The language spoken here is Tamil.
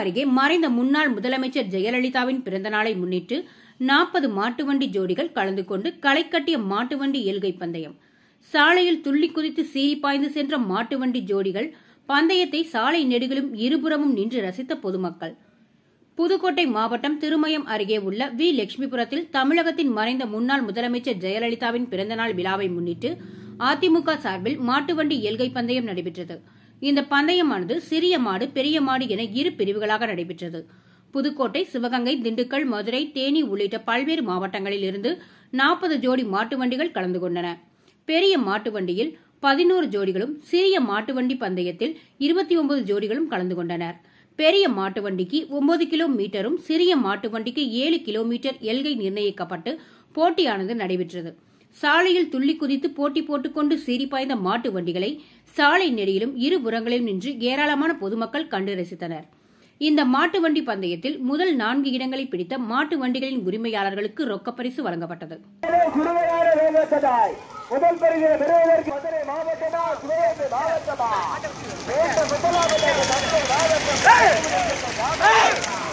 அருகே மறைந்த முன்னாள் முதலமைச்சர் ஜெயலலிதாவின் பிறந்தநாளை முன்னிட்டு நாற்பது மாட்டு வண்டி ஜோடிகள் கலந்து கொண்டு களை கட்டிய மாட்டு வண்டி எல்கை பந்தயம் சாலையில் துள்ளி குதித்து சீறி பாய்ந்து சென்ற மாட்டு வண்டி ஜோடிகள் பந்தயத்தை சாலை நெடுகிலும் இருபுறமும் நின்று ரசித்த பொதுமக்கள் புதுக்கோட்டை மாவட்டம் திருமயம் அருகே உள்ள வி லட்சுமிபுரத்தில் தமிழகத்தின் மறைந்த முன்னாள் முதலமைச்சர் ஜெயலலிதாவின் பிறந்தநாள் விழாவை முன்னிட்டு அதிமுக சார்பில் மாட்டு வண்டி எல்கை பந்தயம் நடைபெற்றது இந்த பந்தயமானது சிறிய மாடு பெரிய மாடு என இரு பிரிவுகளாக நடைபெற்றது புதுக்கோட்டை சிவகங்கை திண்டுக்கல் மதுரை தேனி உள்ளிட்ட பல்வேறு மாவட்டங்களில் இருந்து நாற்பது ஜோடி மாட்டு வண்டிகள் கலந்து கொண்டன பெரிய மாட்டு வண்டியில் பதினோரு ஜோடிகளும் சிறிய மாட்டு வண்டி பந்தயத்தில் இருபத்தி ஒன்பது ஜோடிகளும் கலந்து கொண்டனர் பெரிய மாட்டு வண்டிக்கு ஒன்பது கிலோமீட்டரும் சிறிய மாட்டு வண்டிக்கு ஏழு கிலோமீட்டர் எல்கை நிர்ணயிக்கப்பட்டு போட்டியானது நடைபெற்றது சாலையில் துள்ளி குதித்து போட்டி போட்டுக்கொண்டு சீறி பாய்ந்த மாட்டு வண்டிகளை சாலை நெடியிலும் இரு புறங்களிலும் நின்று ஏராளமான பொதுமக்கள் கண்டு ரசித்தனர் இந்த மாட்டு வண்டி பந்தயத்தில் முதல் நான்கு இடங்களை பிடித்த மாட்டு வண்டிகளின் உரிமையாளர்களுக்கு ரொக்கப்பரிசு வழங்கப்பட்டது சுடுவையாறு வேங்கத்ததாய் முதல் பரிசு பெறுவதற்கு மதுரை மாவட்டமா சிவகங்கை மாவட்டமா முதலாவது மாவட்டம்